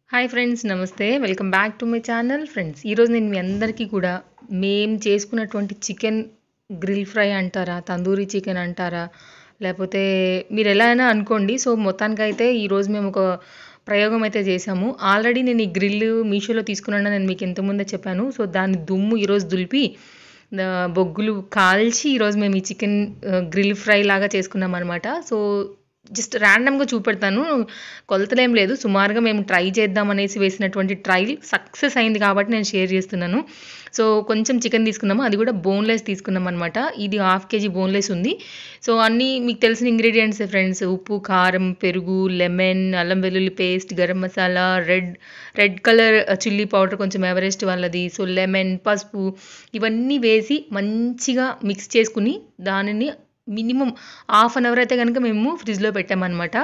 hi friends నమస్తే welcome back to my channel friends ఈరోజు నేను మీ అందరికీ కూడా మేము చేసుకున్నటువంటి చికెన్ గ్రిల్ ఫ్రై అంటారా తందూరి చికెన్ అంటారా లేకపోతే మీరు ఎలా అయినా అనుకోండి సో మొత్తానికైతే ఈరోజు మేము ఒక ప్రయోగం అయితే చేసాము ఆల్రెడీ నేను ఈ గ్రిల్ మీషోలో తీసుకున్నాను నేను మీకు ఇంతకుముందే చెప్పాను సో దాని దుమ్ము ఈరోజు దులిపి ఆ, బొగ్గులు కాల్చి ఈరోజు మేము ఈ చికెన్ గ్రిల్ ఫ్రై లాగా చేసుకున్నాం అనమాట సో జస్ట్ ర్యాండమ్గా చూపెడతాను కొలతలేం లేదు సుమారుగా మేము ట్రై చేద్దాం అనేసి వేసినటువంటి ట్రైల్ సక్సెస్ అయింది కాబట్టి నేను షేర్ చేస్తున్నాను సో కొంచెం చికెన్ తీసుకున్నాము అది కూడా బోన్లెస్ తీసుకున్నాం అనమాట ఇది హాఫ్ కేజీ బోన్లెస్ ఉంది సో అన్నీ మీకు తెలిసిన ఇంగ్రీడియంట్స్ ఫ్రెండ్స్ ఉప్పు కారం పెరుగు లెమన్ అల్లం వెల్లుల్లి paste garam masala red red colour chilli powder కొంచెం ఎవరెస్ట్ వాళ్ళది సో లెమన్ పసుపు ఇవన్నీ వేసి మంచిగా మిక్స్ చేసుకుని దానిని మినిమం హాఫ్ అన్ అవర్ అయితే కనుక మేము ఫ్రిడ్జ్లో పెట్టామన్నమాట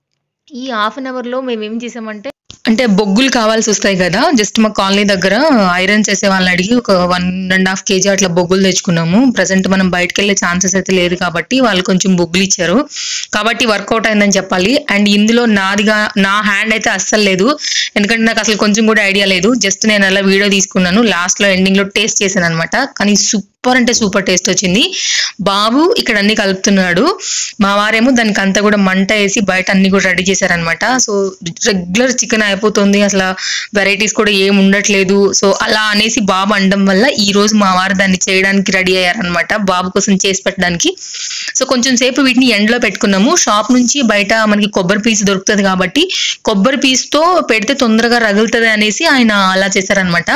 ఈ హాఫ్ అన్ అవర్లో మేము ఏం చేసామంటే అంటే బొగ్గులు కావాల్సి వస్తాయి కదా జస్ట్ మా కాలనీ దగ్గర ఐరన్ చేసే వాళ్ళని అడిగి ఒక వన్ అండ్ హాఫ్ కేజీ అట్లా బొగ్గులు తెచ్చుకున్నాము ప్రజెంట్ మనం బయటకు వెళ్ళే ఛాన్సెస్ అయితే లేదు కాబట్టి వాళ్ళు కొంచెం బొగ్గులు ఇచ్చారు కాబట్టి వర్కౌట్ అయిందని చెప్పాలి అండ్ ఇందులో నాదిగా నా హ్యాండ్ అయితే అస్సలు లేదు ఎందుకంటే నాకు అసలు కొంచెం కూడా ఐడియా లేదు జస్ట్ నేను అలా వీడియో తీసుకున్నాను లాస్ట్లో ఎండింగ్లో టేస్ట్ చేశాను అనమాట కానీ సూపర్ అంటే సూపర్ టేస్ట్ వచ్చింది బాబు ఇక్కడ అన్ని కలుపుతున్నాడు మా వారేమో దానికి అంతా కూడా మంట వేసి బయట అన్ని కూడా రెడీ చేశారనమాట సో రెగ్యులర్ చికెన్ అయిపోతుంది అసలు వెరైటీస్ కూడా ఏం ఉండట్లేదు సో అలా అనేసి బాబు అనడం వల్ల ఈ రోజు మా వారు దాన్ని చేయడానికి రెడీ అయ్యారనమాట బాబు కోసం చేసి పెట్టడానికి సో కొంచెం సేపు వీటిని ఎండలో పెట్టుకున్నాము షాప్ నుంచి బయట మనకి కొబ్బరి పీస్ దొరుకుతుంది కాబట్టి కొబ్బరి పీస్తో పెడితే తొందరగా రగులుతుంది అనేసి ఆయన అలా చేశారనమాట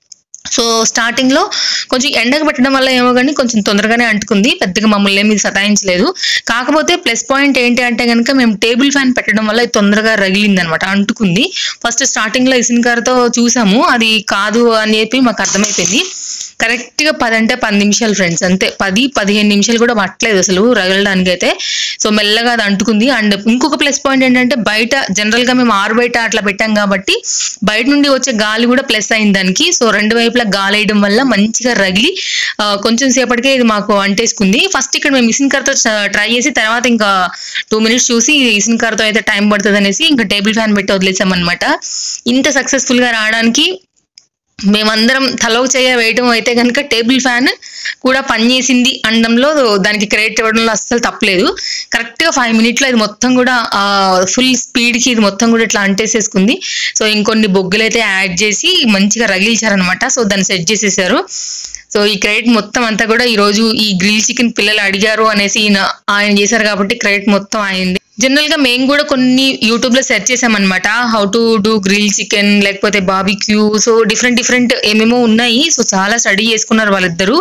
సో స్టార్టింగ్ లో కొంచెం ఎండకు పెట్టడం వల్ల ఏమో కానీ కొంచెం తొందరగానే అంటుకుంది పెద్దగా మమ్మల్ని ఏమి సతాయించలేదు కాకపోతే ప్లస్ పాయింట్ ఏంటి అంటే కనుక మేము టేబుల్ ఫ్యాన్ పెట్టడం వల్ల ఇది తొందరగా రగిలింది అనమాట అంటుకుంది ఫస్ట్ స్టార్టింగ్ లో ఇసిన్కారతో చూసాము అది కాదు అని చెప్పి మాకు అర్థమైపోయింది కరెక్ట్ గా పది అంటే పది నిమిషాలు ఫ్రెండ్స్ అంతే పది పదిహేను నిమిషాలు కూడా పట్టలేదు అసలు రగలడానికి అయితే సో మెల్లగా అది అంటుకుంది అండ్ ఇంకొక ప్లస్ పాయింట్ ఏంటంటే బయట జనరల్ గా మేము ఆరు బయట అట్లా పెట్టాం కాబట్టి బయట నుండి వచ్చే గాలి కూడా ప్లస్ అయింది దానికి సో రెండు వైపులా గాలి వేయడం వల్ల మంచిగా రగిలి ఆ, కొంచెం సేపటికే ఇది మాకు అంటేసుకుంది ఫస్ట్ ఇక్కడ మేము ఇసిన్ కార్తో ట్రై చేసి తర్వాత ఇంకా టూ మినిట్స్ చూసి ఇసిన్ కార్తో అయితే టైం పడుతుంది అనేసి ఇంకా టేబుల్ ఫ్యాన్ పెట్టి వదిలేసాం అనమాట ఇంత సక్సెస్ఫుల్ గా రావడానికి మేమందరం తలో చేయ వేయడం అయితే కనుక టేబుల్ ఫ్యాన్ కూడా పనిచేసింది అనడంలో దానికి క్రెడిట్ ఇవ్వడంలో అస్సలు తప్పలేదు కరెక్ట్గా ఫైవ్ మినిట్లో ఇది మొత్తం కూడా ఫుల్ స్పీడ్కి ఇది మొత్తం కూడా ఇట్లా అంటేసేసుకుంది సో ఇంకొన్ని బొగ్గులు అయితే యాడ్ చేసి మంచిగా రగిల్చారనమాట సో దాన్ని సెట్ చేసేసారు సో ఈ క్రెడిట్ మొత్తం అంతా కూడా ఈ రోజు ఈ గ్రిల్ చికెన్ పిల్లలు అడిగారు అనేసి ఈయన ఆయన చేశారు కాబట్టి క్రెడిట్ మొత్తం అయింది జనరల్ గా మేము కూడా కొన్ని యూట్యూబ్ లో సెర్చ్ చేసామన్నమాట how to do grill chicken లేకపోతే బాబిక్యూ సో డిఫరెంట్ డిఫరెంట్ ఏమేమో ఉన్నాయి సో చాలా స్టడీ చేసుకున్నారు వాళ్ళిద్దరు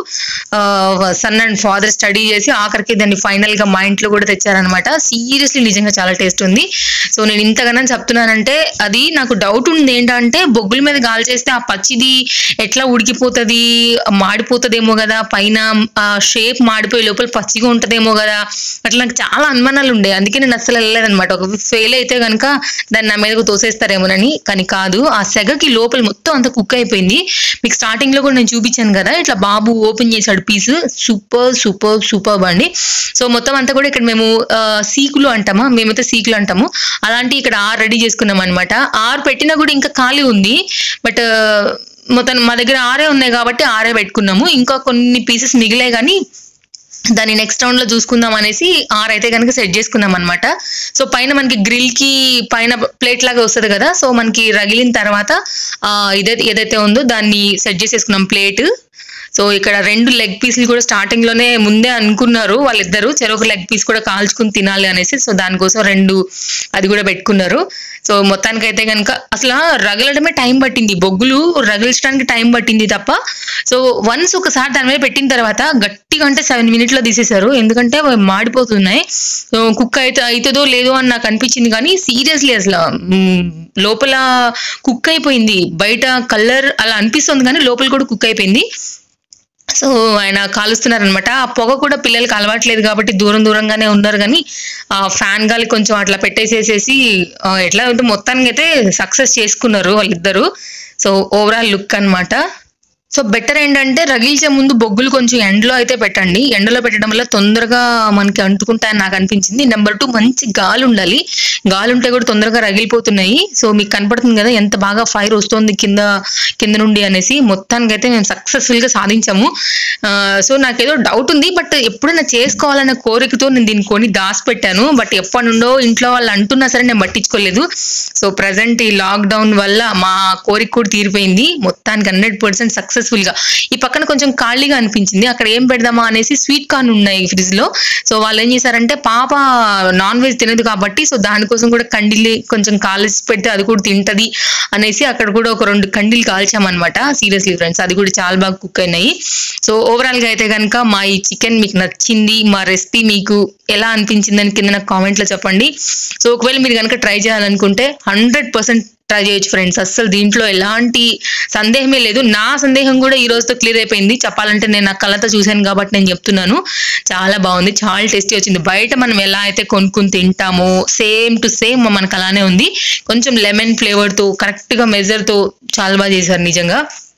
సన్ అండ్ ఫాదర్ స్టడీ చేసి ఆఖరికి దాన్ని ఫైనల్ గా మా ఇంట్లో కూడా తెచ్చారనమాట సీరియస్లీ నిజంగా చాలా టేస్ట్ ఉంది సో నేను ఇంతగానో చెప్తున్నానంటే అది నాకు డౌట్ ఉంది ఏంటంటే బొగ్గుల మీద గాలి చేస్తే ఆ పచ్చిది ఎట్లా ఉడికిపోతుంది మాడిపోతుందేమో కదా పైన ఆ షేప్ మాడిపోయి లోపల పచ్చిగా ఉంటదేమో కదా అట్లా నాకు చాలా అనుమానాలు ఉండే అందుకే నేను అస్సలు వెళ్ళలేదన్నమాట ఒక ఫెయిల్ అయితే కనుక దాన్ని నా మీదకు తోసేస్తారేమోనని కానీ కాదు ఆ సెగకి లోపల మొత్తం అంతా కుక్ అయిపోయింది మీకు స్టార్టింగ్ లో కూడా నేను చూపించాను కదా ఇట్లా బాబు ఓపెన్ చేశాడు పీస్ సూపర్ సూపర్ సూపర్ అండి సో మొత్తం అంతా కూడా ఇక్కడ మేము ఆ, సీకులు అంటామా మేమైతే సీకులు అంటాము అలాంటి ఇక్కడ ఆర్ రెడీ చేసుకున్నాం అనమాట ఆర్ పెట్టినా కూడా ఇంకా ఖాళీ ఉంది బట్ మొత్తం మా దగ్గర ఆరే ఉన్నాయి కాబట్టి ఆరే పెట్టుకున్నాము ఇంకా కొన్ని పీసెస్ మిగిలాయి కానీ దాన్ని నెక్స్ట్ రౌండ్ లో చూసుకుందాం అనేసి ఆర్ అయితే కనుక సెట్ చేసుకున్నాం అనమాట సో పైన మనకి గ్రిల్ కి పైన ప్లేట్ లాగా వస్తుంది కదా సో మనకి రగిలిన తర్వాత ఆ, ఇదైతే ఏదైతే ఉందో దాన్ని సెట్ చేసేసుకున్నాం ప్లేట్ సో ఇక్కడ రెండు లెగ్ పీసులు కూడా స్టార్టింగ్ లోనే ముందే అనుకున్నారు వాళ్ళిద్దరు చెరొక లెగ్ పీస్ కూడా కాల్చుకుని తినాలి అనేసి సో దానికోసం రెండు అది కూడా పెట్టుకున్నారు సో మొత్తానికి అయితే కనుక అసలు రగలడమే టైం పట్టింది బొగ్గులు రగిలించడానికి టైం పట్టింది తప్ప సో వన్స్ ఒకసారి దాని మీద పెట్టిన తర్వాత గట్టిగా అంటే సెవెన్ మినిట్లో తీసేశారు ఎందుకంటే అవి మాడిపోతున్నాయి సో కుక్ అయితే అవుతుందో లేదో అని నాకు అనిపించింది కానీ సీరియస్లీ అసలు మ్, లోపల కుక్ అయిపోయింది బయట కలర్ అలా అనిపిస్తుంది కానీ లోపల కూడా కుక్ అయిపోయింది సో ఆయన కాలుస్తున్నారనమాట ఆ పొగ కూడా పిల్లలకి అలవాట్లేదు కాబట్టి దూరం దూరంగానే ఉన్నారు కానీ ఆ ఫ్యాన్ గాలి కొంచెం అట్లా పెట్టేసేసేసి ఆ, ఎట్లా ఉంటే మొత్తానికి అయితే సక్సెస్ చేసుకున్నారు వాళ్ళిద్దరు సో ఓవరాల్ లుక్ అన్నమాట సో బెటర్ ఏంటంటే రగిల్చే ముందు బొగ్గులు కొంచెం ఎండలో అయితే పెట్టండి ఎండలో పెట్టడం వల్ల తొందరగా మనకి అంటుకుంటాయని నాకు అనిపించింది నెంబర్ టూ మంచి గాలి ఉండాలి గాలి ఉంటే కూడా తొందరగా రగిలిపోతున్నాయి సో మీకు కనపడుతుంది కదా ఎంత బాగా ఫైర్ వస్తుంది కింద కింద నుండి అనేసి మొత్తానికి అయితే మేము సక్సెస్ఫుల్ గా సాధించాము ఆ, సో నాకేదో డౌట్ ఉంది బట్ ఎప్పుడైనా చేసుకోవాలనే కోరికతో నేను దీన్ని కొని దాచిపెట్టాను బట్ ఎప్పటి నుండో ఇంట్లో వాళ్ళు అంటున్నా సరే నేను పట్టించుకోలేదు సో ప్రజెంట్ ఈ లాక్డౌన్ వల్ల మా కోరిక కూడా తీరిపోయింది మొత్తానికి హండ్రెడ్ పర్సెంట్ సక్సెస్ఫుల్ గా ఈ పక్కన కొంచెం ఖాళీగా అనిపించింది అక్కడ ఏం పెడదామా అనేసి స్వీట్ కార్న్ ఉన్నాయి ఫ్రిడ్జ్ లో సో వాళ్ళు ఏం చేశారంటే పాప నాన్ వెజ్ తినదు కాబట్టి సో దానికోసం కూడా కండిల్లి కొంచెం కాల్చి పెడితే అది కూడా తింటది అనేసి అక్కడ కూడా ఒక రెండు కండిలు కాల్చామన్నమాట సీరియస్లీ ఫ్రెండ్స్ అది కూడా చాలా బాగా కుక్ అయినాయి సో ఓవరాల్ గా అయితే కనుక మా ఈ చికెన్ మీకు నచ్చింది మా రెసిపీ మీకు ఎలా అనిపించింది అని కింద నాకు కామెంట్ లో చెప్పండి సో ఒకవేళ మీరు కనుక ట్రై చేయాలనుకుంటే హండ్రెడ్ పర్సెంట్ ట్రై చేయొచ్చు ఫ్రెండ్స్ అస్సలు దీంట్లో ఎలాంటి సందేహమే లేదు నా సందేహం కూడా ఈ రోజుతో క్లియర్ అయిపోయింది చెప్పాలంటే నేను నా కళ్ళతో చూశాను కాబట్టి నేను చెప్తున్నాను చాలా బాగుంది చాలా టేస్టీ వచ్చింది బయట మనం ఎలా అయితే కొనుక్కుని తింటామో సేమ్ టు సేమ్ మనకు అలానే ఉంది కొంచెం లెమన్ ఫ్లేవర్ తో కరెక్ట్ గా మెజర్ తో చాలా బాగా చేశారు నిజంగా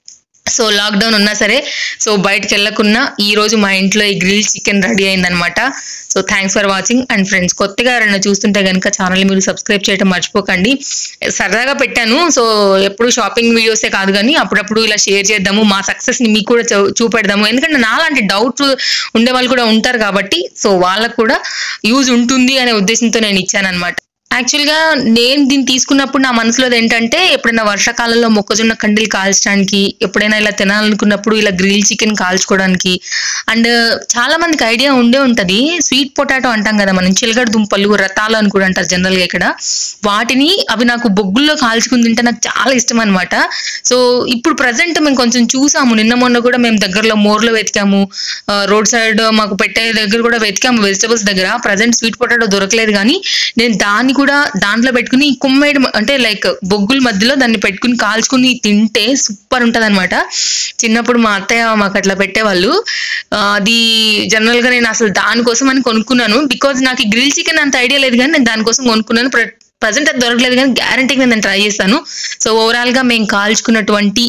సో లాక్డౌన్ ఉన్నా సరే సో బయటకు వెళ్ళకున్నా ఈ రోజు మా ఇంట్లో ఈ గ్రిల్ చికెన్ రెడీ అయిందనమాట so thanks for watching and friends కొత్తగా ఎవరైనా చూస్తుంటే కనుక ఛానల్ మీరు సబ్స్క్రైబ్ చేయడం మర్చిపోకండి సరదాగా పెట్టాను సో ఎప్పుడు షాపింగ్ వీడియోసే కాదు కానీ అప్పుడప్పుడు ఇలా షేర్ చేద్దాము మా సక్సెస్ ని మీకు కూడా చూ- చూపెడదాము ఎందుకంటే నాలాంటి డౌట్ ఉండే వాళ్ళు కూడా ఉంటారు కాబట్టి సో వాళ్ళకు కూడా యూజ్ ఉంటుంది అనే ఉద్దేశంతో నేను ఇచ్చాను అనమాట యాక్చువల్ గా నేను దీన్ని తీసుకున్నప్పుడు నా మనసులో ఏంటంటే ఎప్పుడైనా వర్షాకాలంలో మొక్కజొన్న కండీలు కాల్చడానికి ఎప్పుడైనా ఇలా తినాలనుకున్నప్పుడు ఇలా గ్రిల్ చికెన్ కాల్చుకోవడానికి అండ్ చాలా మందికి ఐడియా ఉండే ఉంటది స్వీట్ పొటాటో అంటాం కదా మనం చిలగడ దుంపలు రతాలు అని కూడా అంటారు జనరల్ గా ఇక్కడ వాటిని అవి నాకు బొగ్గుల్లో కాల్చుకుని తింటే నాకు చాలా ఇష్టం అనమాట సో ఇప్పుడు ప్రజెంట్ మేము కొంచెం చూసాము నిన్న మొన్న కూడా మేము దగ్గరలో మోర్లో వెతికాము రోడ్ సైడ్ మాకు పెట్టే దగ్గర కూడా వెతికాము వెజిటబుల్స్ దగ్గర ప్రజెంట్ స్వీట్ పొటాటో దొరకలేదు కానీ నేను దాన్ని కూడా దాంట్లో పెట్టుకుని కుమ్మేడు అంటే లైక్ బొగ్గుల మధ్యలో దాన్ని పెట్టుకుని కాల్చుకుని తింటే సూపర్ ఉంటది అనమాట చిన్నప్పుడు మా అత్తయ్య మాకు అట్లా పెట్టేవాళ్ళు ఆ, అది జనరల్ గా నేను అసలు దానికోసం అని కొనుక్కున్నాను బికాజ్ నాకు ఈ గ్రిల్ చికెన్ అంత ఐడియా లేదు కానీ నేను దానికోసం కొనుక్కున్నాను ప్రజెంట్ అది దొరకలేదు కానీ గ్యారంటీగా నేను ట్రై చేస్తాను సో ఓవరాల్ గా మేము కాల్చుకున్నటువంటి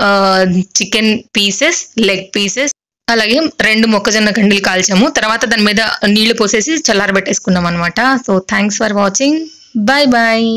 చికెన్ పీసెస్ లెగ్ పీసెస్ అలాగే రెండు మొక్కజొన్న కండీలు కాల్చాము తర్వాత దాని మీద నీళ్లు పోసేసి చల్లారబెట్టేసుకున్నాం అనమాట so thanks for watching bye bye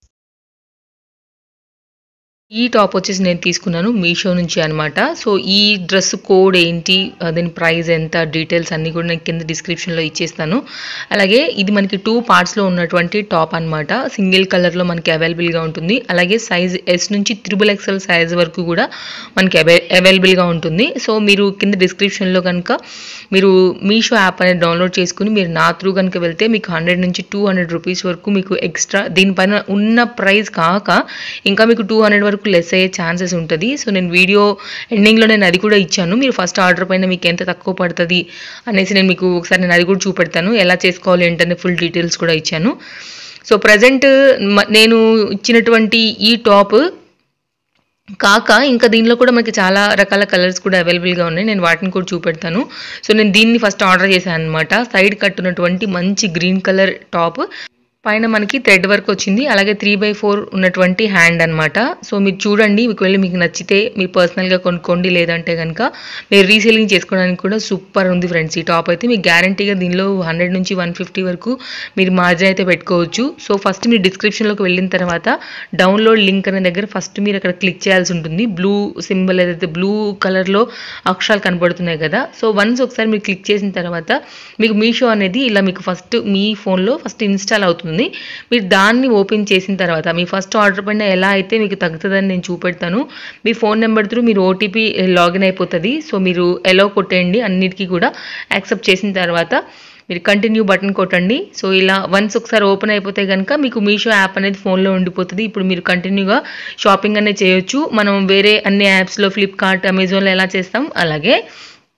ఈ టాప్ వచ్చేసి నేను తీసుకున్నాను మీషో నుంచి అన్నమాట సో ఈ డ్రెస్ కోడ్ ఏంటి ఆ, దీని ప్రైస్ ఎంత డీటెయిల్స్ అన్నీ కూడా నేను కింద డిస్క్రిప్షన్లో ఇచ్చేస్తాను అలాగే ఇది మనకి టూ పార్ట్స్లో ఉన్నటువంటి టాప్ అన్నమాట సింగిల్ కలర్లో మనకి అవైలబుల్గా ఉంటుంది అలాగే సైజ్ ఎస్ నుంచి త్రిబుల్ ఎక్స్ఎల్ సైజ్ వరకు కూడా మనకి అవై అవైలబుల్గా ఉంటుంది సో మీరు కింద డిస్క్రిప్షన్లో కనుక మీరు మీషో యాప్ అనేది డౌన్లోడ్ చేసుకుని మీరు నా త్రూ కనుక వెళ్తే మీకు హండ్రెడ్ నుంచి టూ హండ్రెడ్ రూపీస్ వరకు మీకు ఎక్స్ట్రా దీనిపైన ఉన్న ప్రైస్ కాక ఇంకా మీకు టూ హండ్రెడ్ వరకు లెస్ అయ్యే ఛాన్సెస్ ఉంటుంది సో నేను వీడియో ఎండింగ్లో నేను అది కూడా ఇచ్చాను మీరు ఫస్ట్ ఆర్డర్ పైన మీకు ఎంత తక్కువ పడుతుంది అనేసి నేను మీకు ఒకసారి నేను అది కూడా చూపెడతాను ఎలా చేసుకోవాలి ఏంటనే ఫుల్ డీటెయిల్స్ కూడా ఇచ్చాను సో ప్రజెంట్ నేను ఇచ్చినటువంటి ఈ టాప్ కాక ఇంకా దీనిలో కూడా మనకి చాలా రకాల కలర్స్ కూడా అవైలబుల్గా ఉన్నాయి నేను వాటిని కూడా చూపెడతాను సో నేను దీన్ని ఫస్ట్ ఆర్డర్ చేశాను అనమాట సైడ్ కట్టున్నటువంటి మంచి గ్రీన్ కలర్ టాప్ పైన మనకి థ్రెడ్ వర్క్ వచ్చింది అలాగే త్రీ బై ఫోర్ ఉన్నటువంటి హ్యాండ్ అన్నమాట సో మీరు చూడండి మీకు వెళ్ళి మీకు నచ్చితే మీరు పర్సనల్గా కొనుక్కోండి లేదంటే కనుక మీరు రీసేలింగ్ చేసుకోవడానికి కూడా సూపర్ ఉంది ఫ్రెండ్స్ ఈ టాప్ అయితే మీకు గ్యారంటీగా దీనిలో హండ్రెడ్ నుంచి వన్ ఫిఫ్టీ వరకు మీరు మార్జిన్ అయితే పెట్టుకోవచ్చు సో ఫస్ట్ మీరు డిస్క్రిప్షన్లోకి వెళ్ళిన తర్వాత డౌన్లోడ్ లింక్ అనే దగ్గర ఫస్ట్ మీరు అక్కడ క్లిక్ చేయాల్సి ఉంటుంది బ్లూ సింబల్ ఏదైతే బ్లూ కలర్లో అక్షరాలు కనబడుతున్నాయి కదా సో వన్స్ ఒకసారి మీరు క్లిక్ చేసిన తర్వాత మీకు మీషో అనేది ఇలా మీకు ఫస్ట్ మీ ఫోన్లో ఫస్ట్ ఇన్స్టాల్ అవుతుంది మీరు దాన్ని ఓపెన్ చేసిన తర్వాత మీ ఫస్ట్ ఆర్డర్ పైన ఎలా అయితే మీకు తగ్గుతుందని నేను చూపెడతాను మీ ఫోన్ నెంబర్ త్రూ మీరు ఓటీపీ లాగిన్ అయిపోతుంది సో మీరు ఎలో కొట్టేయండి అన్నిటికీ కూడా యాక్సెప్ట్ చేసిన తర్వాత మీరు కంటిన్యూ బటన్ కొట్టండి సో ఇలా వన్స్ ఒకసారి ఓపెన్ అయిపోతే కనుక మీకు మీషో యాప్ అనేది ఫోన్లో ఉండిపోతుంది ఇప్పుడు మీరు కంటిన్యూగా షాపింగ్ అనేది చేయొచ్చు మనం వేరే అన్ని యాప్స్లో ఫ్లిప్కార్ట్ అమెజాన్లో ఎలా చేస్తాం అలాగే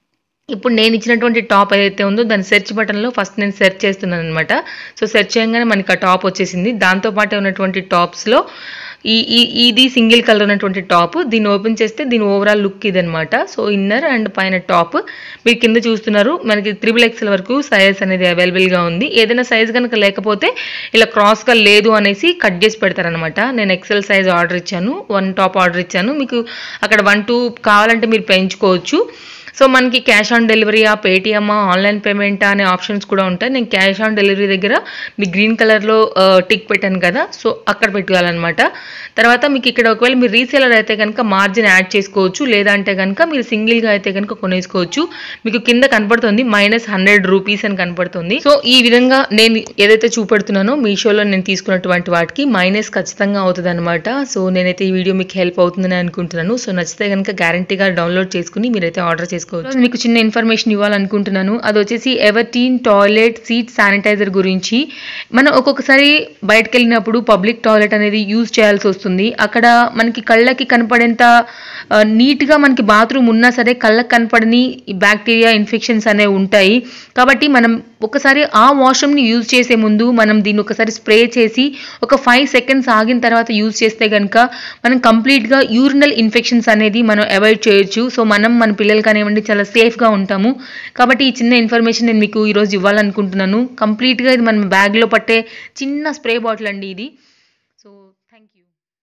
ఇప్పుడు నేను ఇచ్చినటువంటి టాప్ ఏదైతే ఉందో దాని సెర్చ్ బటన్లో ఫస్ట్ నేను సెర్చ్ చేస్తున్నాను అనమాట సో సెర్చ్ చేయగానే మనకి ఆ టాప్ వచ్చేసింది దాంతోపాటు ఉన్నటువంటి టాప్స్లో ఈ ఈ ఇది సింగిల్ కలర్ ఉన్నటువంటి టాప్ దీన్ని ఓపెన్ చేస్తే దీని ఓవరాల్ లుక్ ఇదనమాట సో ఇన్నర్ అండ్ పైన టాప్ మీరు కింద చూస్తున్నారు మనకి త్రిబుల్ ఎక్స్ఎల్ వరకు సైజ్ అనేది అవైలబుల్గా ఉంది ఏదైనా సైజ్ కనుక లేకపోతే ఇలా క్రాస్గా లేదు అనేసి కట్ చేసి పెడతారనమాట నేను ఎక్సెల్ సైజ్ ఆర్డర్ ఇచ్చాను వన్ టాప్ ఆర్డర్ ఇచ్చాను మీకు అక్కడ వన్ టూ కావాలంటే మీరు పెంచుకోవచ్చు సో మనకి క్యాష్ ఆన్ డెలివరీయా పేటిఎమ్మా ఆన్లైన్ పేమెంటా అనే ఆప్షన్స్ కూడా ఉంటాయి నేను క్యాష్ ఆన్ డెలివరీ దగ్గర మీ గ్రీన్ కలర్లో టిక్ పెట్టాను కదా సో అక్కడ పెట్టుకోవాలన్నమాట తర్వాత మీకు ఇక్కడ ఒకవేళ మీరు రీసేలర్ అయితే కనుక మార్జిన్ యాడ్ చేసుకోవచ్చు లేదంటే కనుక మీరు సింగిల్గా అయితే కనుక కొనేసుకోవచ్చు మీకు కింద కనపడుతుంది మైనస్ హండ్రెడ్ రూపీస్ అని కనపడుతుంది సో ఈ విధంగా నేను ఏదైతే చూపెడుతున్నానో మీషోలో నేను తీసుకున్నటువంటి వాటికి మైనస్ ఖచ్చితంగా అవుతుంది అనమాట సో నేనైతే ఈ వీడియో మీకు హెల్ప్ అవుతుందని అనుకుంటున్నాను సో నచ్చితే కనుక గ్యారంటీగా డౌన్లోడ్ చేసుకుని మీరైతే ఆర్డర్ చేసుకోవచ్చు మీకు చిన్న ఇన్ఫర్మేషన్ ఇవ్వాలనుకుంటున్నాను అది వచ్చేసి ఎవర్టీన్ టాయిలెట్ సీట్ శానిటైజర్ గురించి మనం ఒక్కొక్కసారి బయటకు వెళ్ళినప్పుడు పబ్లిక్ టాయిలెట్ అనేది యూజ్ చేయాల్సి వస్తుంది అక్కడ మనకి కళ్ళకి కనపడేంత ఆ, నీట్గా మనకి బాత్రూమ్ ఉన్నా సరే కళ్ళకి కనపడని బ్యాక్టీరియా ఇన్ఫెక్షన్స్ అనేవి ఉంటాయి కాబట్టి మనం ఒకసారి ఆ వాష్రూమ్ని యూజ్ చేసే ముందు మనం దీన్ని ఒకసారి స్ప్రే చేసి ఒక ఫైవ్ సెకండ్స్ ఆగిన తర్వాత యూజ్ చేస్తే కనుక మనం కంప్లీట్గా యూరినల్ ఇన్ఫెక్షన్స్ అనేది మనం అవాయిడ్ చేయొచ్చు సో మనం మన పిల్లలు కానివ్వండి చాలా సేఫ్గా ఉంటాము కాబట్టి ఈ చిన్న ఇన్ఫర్మేషన్ నేను మీకు ఈరోజు ఇవ్వాలనుకుంటున్నాను కంప్లీట్గా ఇది మనం బ్యాగ్లో పట్టే చిన్న స్ప్రే బాటిల్ అండి ఇది